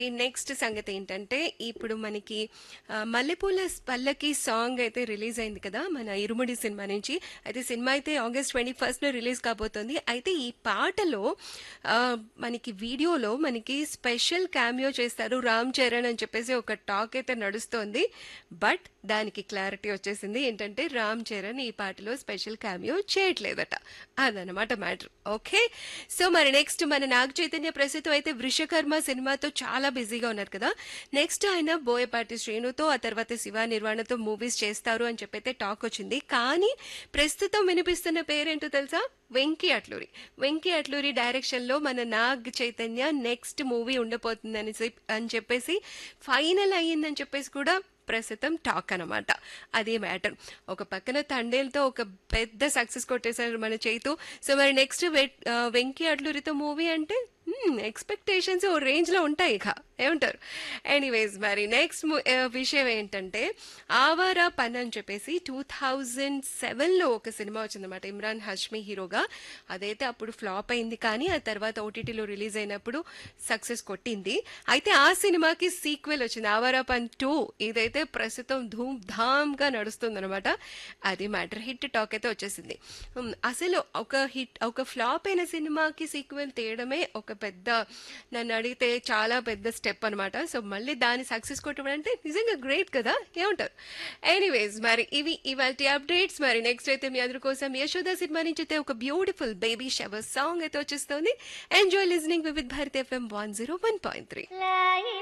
ఈ నెక్స్ట్ సంగతి ఏంటంటే ఇప్పుడు మనకి ఆ, మల్లెపూల పల్లకి సాంగ్ అయితే రిలీజ్ అయింది కదా మన ఇరుముడి సినిమా నుంచి అయితే సినిమా అయితే ఆగస్ట్ ట్వంటీ ఫస్ట్న రిలీజ్ కాబోతుంది అయితే ఈ పాటలో ఆ, మనకి వీడియోలో మనకి స్పెషల్ క్యామియో చేస్తారు రామ్ చరణ్ అని చెప్పేసి ఒక టాక్ అయితే నడుస్తోంది బట్ దానికి క్లారిటీ వచ్చేసింది ఏంటంటే రామ్ చరణ్ ఈ పాటలో స్పెషల్ క్యామియో చేయట్లేదట అదనమాట మ్యాటర్ ఓకే సో మరి నెక్స్ట్ మన నాగ చైతన్య ప్రస్తుతం అయితే వృషకర్మ సినిమాతో చాలా బిజీగా ఉన్నారు కదా నెక్స్ట్ ఆయన బోయపాటి శ్రీనుతో ఆ తర్వాత శివ నిర్వాణతో మూవీస్ చేస్తారు అని చెప్పైతే టాక్ వచ్చింది కానీ ప్రస్తుతం వినిపిస్తున్న పేరేంటో తెలుసా వెంకీ అట్లూరి వెంకీ అట్లూరి డైరెక్షన్ లో మన నాగ్ చైతన్య నెక్స్ట్ మూవీ ఉండబోతుందని చెప్- అని చెప్పేసి ఫైనల్ అయ్యిందని చెప్పేసి కూడా ప్రస్తుతం టాక్ అనమాట అదే మ్యాటర్ ఒక పక్కన తండేలతో ఒక పెద్ద సక్సెస్ కొట్టేశారు మన చైతు సో మరి నెక్స్ట్ వెంకీ అట్లూరితో మూవీ అంటే ఎక్స్పెక్టేషన్స్ ఓ రేంజ్ లో ఉంటాయి ఇక ఏమంటారు ఎనీవేస్ మరి నెక్స్ట్ విషయం ఏంటంటే ఆవారా పన్ అని చెప్పేసి టూ థౌజండ్ సెవెన్లో ఒక సినిమా వచ్చిందన్నమాట ఇమ్రాన్ హష్మి హీరోగా అదైతే అప్పుడు ఫ్లాప్ అయింది కానీ ఆ తర్వాత ఓటీటీలో రిలీజ్ అయినప్పుడు సక్సెస్ కొట్టింది అయితే ఆ సినిమాకి సీక్వెల్ వచ్చింది ఆవారా పన్ టూ ఇదైతే ప్రస్తుతం ధూమ్ ధామ్గా నడుస్తుందన్నమాట అది మ్యాటర్ హిట్ టాక్ అయితే వచ్చేసింది ఉమ్, అసలు ఒక హిట్ ఒక ఫ్లాప్ అయిన సినిమాకి సీక్వెల్ తీయడమే ఒక పెద్ద నన్ను అడిగితే చాలా పెద్ద స్టెప్ అనమాట సో మళ్ళీ దాని సక్సెస్ కొట్టడం అంటే నిజంగా గ్రేట్ కదా ఏమంటారు ఎనీవేస్ మరి ఇవి ఇవాళ అప్డేట్స్ మరి నెక్స్ట్ అయితే మీ అందరి కోసం యశోద సినిమా నుంచి అయితే ఒక బ్యూటిఫుల్ బేబీ షవర్ సాంగ్ అయితే వచ్చేస్తుంది enjoy listening with Bharat FM one zero one point three